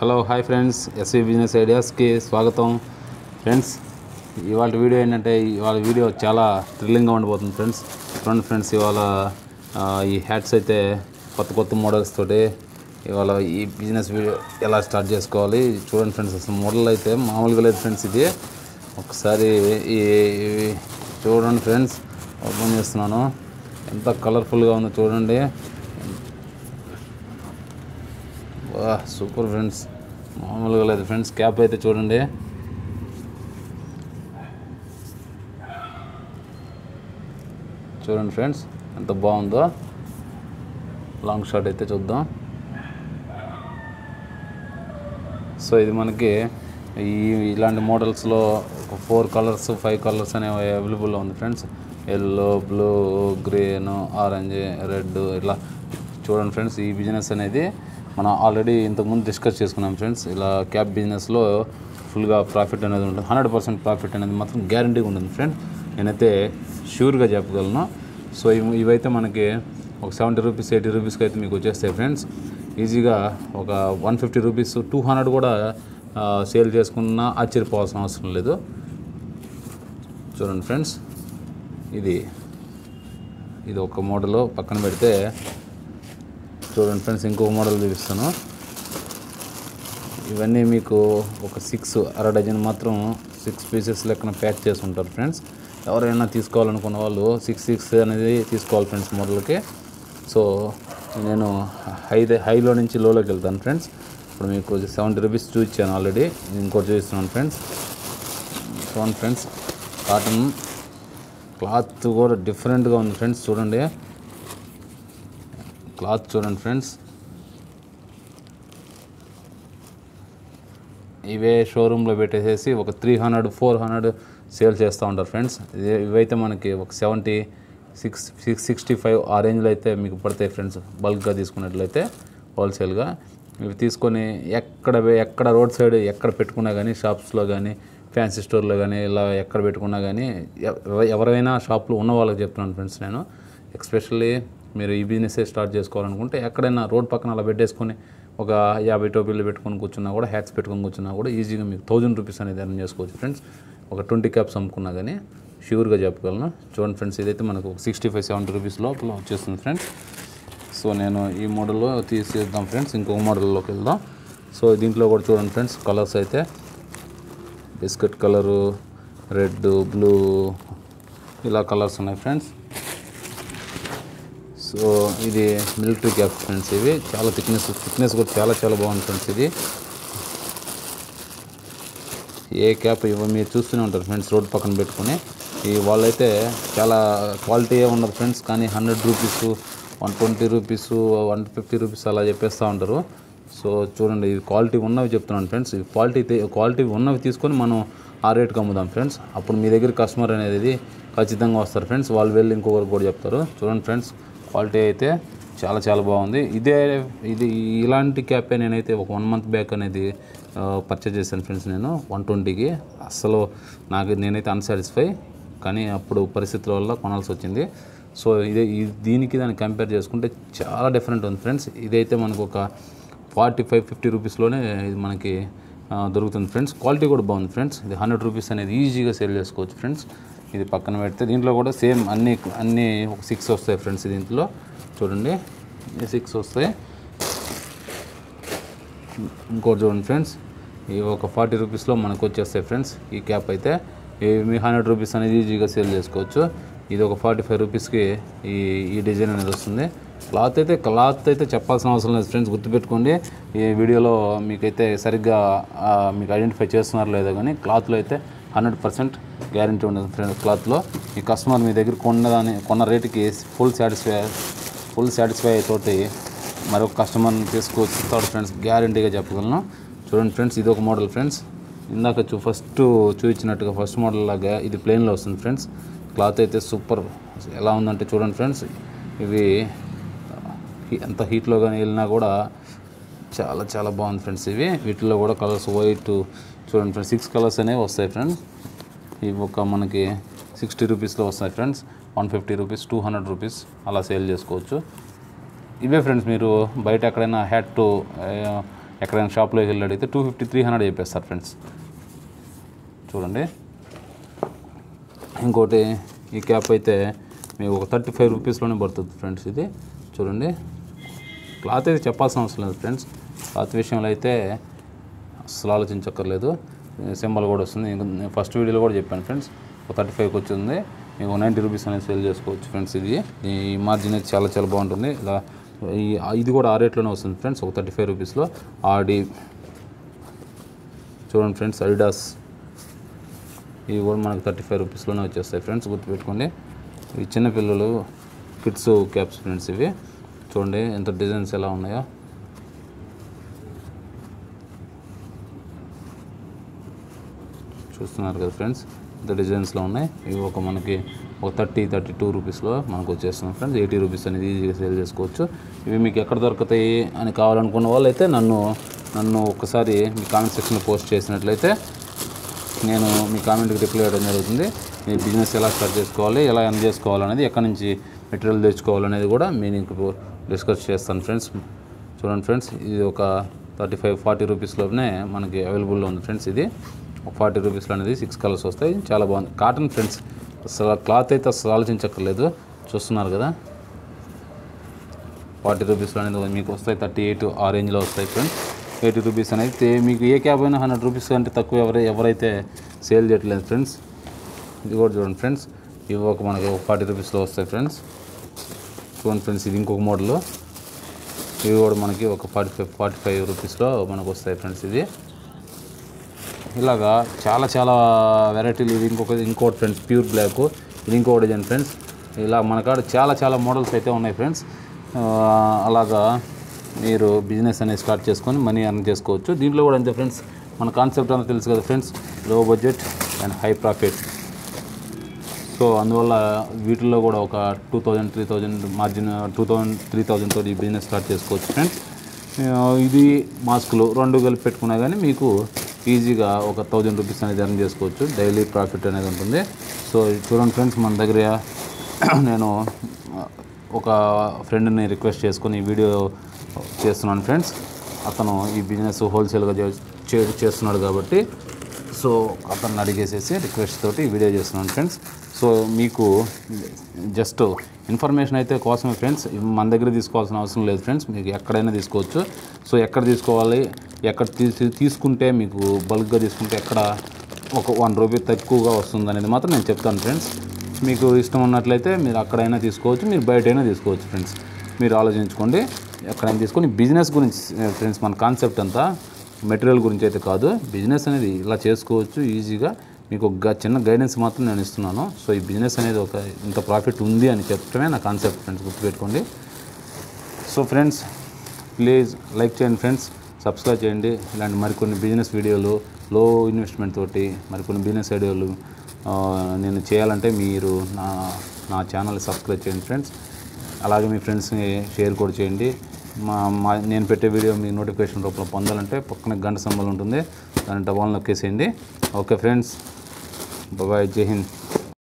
hello hi friends SV business ఐడియాస్కి స్వాగతం friends ఇవాళ వీడియో ఏంటంటే ఇవాళ వీడియో చాలా థ్రిల్లింగ్గా ఉండబోతుంది ఫ్రెండ్స్ చూడండి ఫ్రెండ్స్ ఇవాళ ఆ, ఈ హ్యాట్స్ అయితే కొత్త కొత్త మోడల్స్ తోటి ఇవాళ ఈ బిజినెస్ వీడియో ఎలా స్టార్ట్ చేసుకోవాలి చూడండి ఫ్రెండ్స్ అసలు మోడల్ అయితే మామూలుగా లేదు ఫ్రెండ్స్ ఇది ఒకసారి ఈ ఇవి చూడండి ఫ్రెండ్స్ ఓపెన్ చేస్తున్నాను ఎంత కలర్ఫుల్గా ఉందో చూడండి వా సూపర్ ఫ్రెండ్స్ మామూలుగా లేదు ఫ్రెండ్స్ క్యాప్ అయితే చూడండి చూడండి ఫ్రెండ్స్ ఎంత బాగుందో లాంగ్ షాట్ అయితే చూద్దాం సో ఇది మనకి ఈ ఇలాంటి మోడల్స్లో ఒక ఫోర్ కలర్స్ ఫైవ్ కలర్స్ అనేవి అవైలబుల్లో ఉంది friends yellow blue green orange red ఇలా చూడండి ఫ్రెండ్స్ ఈ బిజినెస్ అనేది మనం ఆల్రెడీ ఇంతకుముందు డిస్కస్ చేసుకున్నాం ఫ్రెండ్స్ ఇలా క్యాబ్ బిజినెస్లో ఫుల్గా ప్రాఫిట్ అనేది ఉంటుంది హండ్రెడ్ పర్సెంట్ ప్రాఫిట్ అనేది మాత్రం గ్యారంటీగా ఉంటుంది ఫ్రెండ్ నేనైతే షూర్గా చెప్పగలను సో ఇవి ఇవైతే మనకి ఒక సెవెంటీ రూపీస్ ఎయిటీ రూపీస్కి అయితే మీకు వచ్చేస్తాయి ఫ్రెండ్స్ ఈజీగా ఒక one fifty rupees two hundred కూడా సేల్ చేసుకున్నా ఆశ్చర్యపోవాల్సిన అవసరం లేదు చూడండి ఫ్రెండ్స్ ఇది ఇది ఒక మోడల్ పక్కన పెడితే చూడండి ఫ్రెండ్స్ ఇంకొక మోడల్ చూపిస్తాను ఇవన్నీ మీకు ఒక సిక్స్ అర డజన్ మాత్రం సిక్స్ పీసెస్ లెక్కన ప్యాక్ చేసి ఉంటారు ఫ్రెండ్స్ ఎవరైనా తీసుకోవాలనుకున్న వాళ్ళు సిక్స్ సిక్స్ అనేది తీసుకోవాలి ఫ్రెండ్స్ మోడల్కి సో నేను హై హైలో నుంచి లోలోకి వెళ్తాను ఫ్రెండ్స్ ఇప్పుడు మీకు సెవెంటీ రూపీస్ చూపించాను ఆల్రెడీ ఇంకోటి చూపిస్తున్నాను ఫ్రెండ్స్ చూడండి ఫ్రెండ్స్ కాటన్ క్లాత్ కూడా డిఫరెంట్గా ఉంది ఫ్రెండ్స్ చూడండి క్లాత్ చూడండి ఫ్రెండ్స్ ఇవే షోరూంలో పెట్టేసేసి ఒక three hundred four hundred sale చేస్తూ ఉంటారు ఫ్రెండ్స్ ఇది- ఇవైతే మనకి ఒక seventy six six sixty five ఆ రేంజ్లో అయితే మీకు పడతాయి ఫ్రెండ్స్ బల్క్గా తీసుకున్నట్లయితే హోల్సేల్గా ఇవి తీసుకొని ఎక్కడ వే- ఎక్కడ రోడ్ సైడ్ ఎక్కడ పెట్టుకున్నా కానీ షాప్స్లో కానీ ఫ్యాన్సీ స్టోర్లో కానీ ఇలా ఎక్కడ పెట్టుకున్నా కానీ ఎవ- ఎవరైనా షాప్లో ఉన్న వాళ్ళకి చెప్తున్నాను ఫ్రెండ్స్ నేను ఎక్స్పెషల్లీ మీరు ఈ బిజినెస్ స్టార్ట్ చేసుకోవాలనుకుంటే ఎక్కడైనా రోడ్ పక్కన అలా పెట్టేసుకొని ఒక యాభై టోపీలు పెట్టుకొని కూర్చున్నా కూడా హ్యాట్స్ పెట్టుకొని కూర్చున్నా కూడా ఈజీగా మీకు థౌజండ్ రూపీస్ అనేది ఎర్న్ చేసుకోవచ్చు ఫ్రెండ్స్ ఒక ట్వంటీ క్యాప్స్ అమ్ముకున్నా కానీ ష్యూర్గా చెప్పగలను చూడండి ఫ్రెండ్స్ ఇదైతే మనకు ఒక సిక్స్టీ ఫైవ్ సెవెంటీ రూపీస్ లోపల వచ్చేస్తుంది ఫ్రెండ్స్ సో నేను ఈ మోడల్లో తీసేద్దాం ఫ్రెండ్స్ ఇంకొక మోడల్లోకి వెళ్దాం సో దీంట్లో కూడా చూడండి ఫ్రెండ్స్ కలర్స్ అయితే బిస్కెట్ కలరు రెడ్ బ్లూ ఇలా కలర్స్ ఉన్నాయి ఫ్రెండ్స్ సో ఇది మిలిటరీ క్యాప్ ఫ్రెండ్స్ ఇవి చాలా థిక్నెస్ థిక్నెస్ కూడా చాలా చాలా బాగుంది ఫ్రెండ్స్ ఇది ఏ క్యాప్ ఇవ్వ మీరు చూస్తూనే ఉంటారు ఫ్రెండ్స్ రోడ్ పక్కన పెట్టుకొని ఈ వాళ్ళైతే చాలా క్వాలిటీ ఉండదు ఫ్రెండ్స్ కానీ hundred rupees one twenty rupees one fifty rupees అలా చెప్పేస్తూ ఉంటారు సో చూడండి ఇది క్వాలిటీ ఉన్నవి చెప్తున్నాను ఫ్రెండ్స్ ఈ క్వాలిటీ క్వాలిటీ ఉన్నవి తీసుకొని మనం ఆ రేట్కి అమ్ముదాం ఫ్రెండ్స్ అప్పుడు మీ దగ్గర కస్టమర్ అనేది ఖచ్చితంగా వస్తారు ఫ్రెండ్స్ వాళ్ళు వెళ్ళి ఇంకొకరు కూడా చెప్తారు చూడండి ఫ్రెండ్స్ క్వాలిటీ అయితే చాలా చాలా బాగుంది ఇదే ఇది ఇలాంటి క్యాపే నేనైతే ఒక వన్ మంత్ బ్యాక్ అనేది పర్చేజ్ చేశాను ఫ్రెండ్స్ నేను వన్ ట్వంటీకి అస్సలు నాకు నేనైతే అన్సాటిస్ఫై కానీ అప్పుడు పరిస్థితుల వల్ల కొనాల్సి వచ్చింది సో ఇదే ఈ దీనికి దాన్ని కంపేర్ చేసుకుంటే చాలా డిఫరెంట్ ఉంది ఫ్రెండ్స్ ఇదైతే మనకు ఒక ఫార్టీ ఫైవ్ ఫిఫ్టీ రూపీస్లోనే ఇది మనకి ఆ, దొరుకుతుంది ఫ్రెండ్స్ క్వాలిటీ కూడా బాగుంది ఫ్రెండ్స్ ఇది హండ్రెడ్ రూపీస్ అనేది ఈజీగా సేల్ చేసుకోవచ్చు ఫ్రెండ్స్ ఇది పక్కన పెడితే దీంట్లో కూడా సేమ్ అన్ని అన్ని ఒక సిక్స్ వస్తాయి ఫ్రెండ్స్ దీంట్లో చూడండి ఈ సిక్స్ వస్తాయి ఇంకోటి చూడండి ఫ్రెండ్స్ ఇవి ఒక ఫార్టీ రూపీస్లో మనకు వచ్చేస్తాయి ఫ్రెండ్స్ ఈ క్యాప్ అయితే ఇవి మీ హండ్రెడ్ రూపీస్ అనేది ఈజీగా సేల్ చేసుకోవచ్చు ఇది ఒక ఫార్టీ ఫైవ్ రూపీస్కి ఈ ఈ డిజైన్ అనేది వస్తుంది క్లాత్ అయితే క్లాత్ అయితే చెప్పాల్సిన అవసరం లేదు ఫ్రెండ్స్ గుర్తుపెట్టుకోండి ఈ వీడియోలో మీకైతే సరిగ్గా ఆ, మీకు ఐడెంటిఫై చేస్తున్నారు లేదో కానీ క్లాత్లో అయితే హండ్రెడ్ పర్సెంట్ గ్యారంటీ ఉండదు ఫ్రెండ్స్ క్లాత్లో ఈ కస్టమర్ మీ దగ్గర కొన్నదాని కొన్న రేటుకి ఫుల్ సాటిస్ఫై ఫుల్ సాటిస్ఫై తోటి మరొక కస్టమర్ని తీసుకొస్తాడు ఫ్రెండ్స్ గ్యారంటీగా చెప్పగలను చూడండి ఫ్రెండ్స్ ఇది ఒక మోడల్ ఫ్రెండ్స్ ఇందాక చూ ఫస్ట్ చూపించినట్టుగా ఫస్ట్ మోడల్ లాగా ఇది ప్లెయిన్లో వస్తుంది ఫ్రెండ్స్ క్లాత్ అయితే సూపర్ ఎలా ఉందంటే చూడండి ఫ్రెండ్స్ ఇవి హీ- ఎంత హీట్లో కానీ వెళ్ళినా కూడా చాలా చాలా బాగుంది ఫ్రెండ్స్ ఇవి వీటిలో కూడా కలర్స్ వైట్ చూడండి ఫ్రెండ్స్ సిక్స్ కలర్స్ అనేవి వస్తాయి ఫ్రెండ్స్ ఇవి ఒక మనకి సిక్స్టీ రూపీస్లో వస్తాయి friends one fifty rupees two hundred rupees అలా సేల్ చేసుకోవచ్చు ఇవే ఫ్రెండ్స్ మీరు బయట ఎక్కడైనా హ్యాట్ ఎక్కడైనా షాప్లోకి వెళ్ళి అడిగితే టూ ఫిఫ్టీ త్రీ హండ్రెడ్ చెప్పేస్తారు ఫ్రెండ్స్ చూడండి ఇంకోటి ఈ క్యాప్ అయితే మీకు ఒక థర్టీ ఫైవ్ రూపీస్లోనే పడుతుంది ఫ్రెండ్స్ ఇది చూడండి క్లాత్ అయితే చెప్పాల్సిన అవసరం లేదు ఫ్రెండ్స్ క్లాత్ విషయంలో అయితే అసలు ఆలోచించక్కర్లేదు సింబల్ కూడా వస్తుంది ఇంకా నేను ఫస్ట్ వీడియోలో కూడా చెప్పాను ఫ్రెండ్స్ ఒక థర్టీ ఫైవ్కి వచ్చింది మీకు నైంటీ రూపీస్ అనేది సేల్ చేసుకోవచ్చు ఫ్రెండ్స్ ఇది ఈ మార్జిన్ అయితే చాలా చాలా బాగుంటుంది ఇలా ఈ ఇది కూడా ఆ రేట్లోనే వస్తుంది ఫ్రెండ్స్ ఒక థర్టీ ఫైవ్ రూపీస్లో ఆడి చూడండి ఫ్రెండ్స్ అడిడాస్ ఇవి కూడా మనకు థర్టీ ఫైవ్ రూపీస్లోనే వచ్చేస్తాయి ఫ్రెండ్స్ గుర్తుపెట్టుకోండి ఇవి చిన్నపిల్లలు కిడ్స్ క్యాప్స్ ఫ్రెండ్స్ ఇవి చూడండి ఎంత డిజైన్స్ ఎలా ఉన్నాయో చూస్తున్నారు కదా ఫ్రెండ్స్ ఇంత డిజైన్స్లో ఉన్నాయి ఇవి ఒక మనకి ఒక థర్టీ థర్టీ టూ రూపీస్లో మనకు వచ్చేస్తుంది ఫ్రెండ్స్ ఎయిటీ రూపీస్ అనేది ఈజీగా సేల్ చేసుకోవచ్చు ఇవి మీకు ఎక్కడ దొరుకుతాయి అని కావాలనుకున్న వాళ్ళు అయితే నన్ను నన్ను ఒకసారి మీ కామెంట్ సెక్షన్లో పోస్ట్ చేసినట్లయితే నేను మీ కామెంట్కి రిప్లై ఇవ్వడం జరుగుతుంది మీ బిజినెస్ ఎలా స్టార్ట్ చేసుకోవాలి ఎలా ఎన్ చేసుకోవాలనేది ఎక్కడి నుంచి మెటీరియల్ తెచ్చుకోవాలనేది కూడా మీకు డిస్కస్ చేస్తాను ఫ్రెండ్స్ చూడండి ఫ్రెండ్స్ ఇది ఒక థర్టీ ఫైవ్ ఫార్టీ రూపీస్లోనే మనకి అవైలబుల్లో ఉంది ఫ్రెండ్స్ ఇది ఒక ఫార్టీ రూపీస్లో అనేది సిక్స్ కలర్స్ వస్తాయి చాలా బాగుంది కాటన్ ఫ్రెండ్స్ అసలు క్లాత్ అయితే అసలు ఆలోచించక్కర్లేదు చూస్తున్నారు కదా ఫార్టీ రూపీస్లో అనేది మీకు వస్తాయి థర్టీ ఎయిట్ ఆ రేంజ్లో వస్తాయి ఫ్రెండ్స్ ఎయిటీ రూపీస్ అనేది తే- మీకు ఏ క్యాబ్ అయినా హండ్రెడ్ రూపీస్ కంటే తక్కువ ఎవరై ఎవరైతే సేల్ చేయట్లేదు ఫ్రెండ్స్ ఇది కూడా చూడండి ఫ్రెండ్స్ ఇవి ఒక మనకి ఒక ఫార్టీ రూపీస్లో వస్తాయి ఫ్రెండ్స్ చూడండి ఫ్రెండ్స్ ఇది ఇంకొక మోడల్ ఇవి కూడా మనకి ఒక ఫార్టీ ఫైవ్ ఫార్టీ ఫైవ్ రూపీస్లో మనకు వస్తాయి ఫ్రెండ్స్ ఇది ఇలాగా చాలా చాలా వెరైటీలు ఇది ఇంకొక ఇంకోటి ఫ్రెండ్స్ ప్యూర్ బ్లాక్ ఇది ఇంకో డిజైన్ ఫ్రెండ్స్ ఇలా మన కాడ చాలా చాలా మోడల్స్ అయితే ఉన్నాయి ఫ్రెండ్స్ ఆ, అలాగా మీరు బిజినెస్ అనేది స్టార్ట్ చేసుకొని మనీ అర్న్ చేసుకోవచ్చు దీంట్లో కూడా అంతే ఫ్రెండ్స్ మన కాన్సెప్ట్ అంతా తెలుసు కదా friends low budget and high profit so అందువల్ల వీటిల్లో కూడా ఒక two thousand three thousand margin two thousand three థౌజండ్తో ఈ బిజినెస్ స్టార్ట్ చేసుకోవచ్చు ఫ్రెండ్స్ ఆ, ఇది మాస్కులు రెండు కలిపి పెట్టుకున్నా కానీ మీకు ఈజీగా ఒక థౌజండ్ రూపీస్ అనేది ఎర్న్ చేసుకోవచ్చు డైలీ ప్రాఫిట్ అనేది ఉంటుంది సో ఇది చూడండి ఫ్రెండ్స్ మన దగ్గర నేను ఆ, ఒక ఫ్రెండ్ని రిక్వెస్ట్ చేసుకొని ఈ వీడియో చేస్తున్నాను ఫ్రెండ్స్ అతను ఈ బిజినెస్ హోల్సేల్గా చే చేస్తున్నాడు కాబట్టి సో అతన్ని అడిగేసేసి రిక్వెస్ట్ తోటి ఈ వీడియో చేస్తున్నాను ఫ్రెండ్స్ సో మీకు జస్ట్ ఇన్ఫర్మేషన్ అయితే కోసమే ఫ్రెండ్స్ మన దగ్గర తీసుకోవాల్సిన అవసరం లేదు ఫ్రెండ్స్ మీకు ఎక్కడైనా తీసుకోవచ్చు సో ఎక్కడ తీసుకోవాలి ఎక్కడ తీసి తీసుకుంటే మీకు బల్క్గా తీసుకుంటే ఎక్కడ ఒక వన్ రూపీ తక్కువగా వస్తుంది అనేది మాత్రం నేను చెప్తాను ఫ్రెండ్స్ మీకు ఇష్టం ఉన్నట్లయితే మీరు అక్కడైనా తీసుకోవచ్చు మీరు బయటైనా తీసుకోవచ్చు ఫ్రెండ్స్ మీరు ఆలోచించుకోండి ఎక్కడైనా తీసుకొని బిజినెస్ గురించి ఫ్రెండ్స్ మన కాన్సెప్ట్ అంతా మెటీరియల్ గురించి అయితే కాదు బిజినెస్ అనేది ఇలా చేసుకోవచ్చు ఈజీగా మీకు ఒక గ- చిన్న గైడెన్స్ మాత్రం నేను ఇస్తున్నాను సో ఈ బిజినెస్ అనేది ఒక ఇంత ప్రాఫిట్ ఉంది అని చెప్పడమే నా కాన్సెప్ట్ ఫ్రెండ్స్ గుర్తుపెట్టుకోండి సో ఫ్రెండ్స్ ప్లీజ్ లైక్ చేయండి ఫ్రెండ్స్ సబ్స్క్రైబ్ చేయండి ఇలాంటి మరికొన్ని బిజినెస్ వీడియోలు లో ఇన్వెస్ట్మెంట్ తోటి మరికొన్ని బిజినెస్ ఐడియాలు ఆ, నేను చేయాలంటే మీరు నా నా ఛానల్ సబ్స్క్రైబ్ చేయండి ఫ్రెండ్స్ అలాగే మీ ఫ్రెండ్స్ని షేర్ కూడా చేయండి మా మా నేను పెట్టే వీడియో మీ నోటిఫికేషన్ రూపంలో పొందాలంటే పక్కన గంట సంబల్ ఉంటుంది దాని డబాల్ నొక్కేసేయండి ఓకే ఫ్రెండ్స్ బాయ్ జై హింద్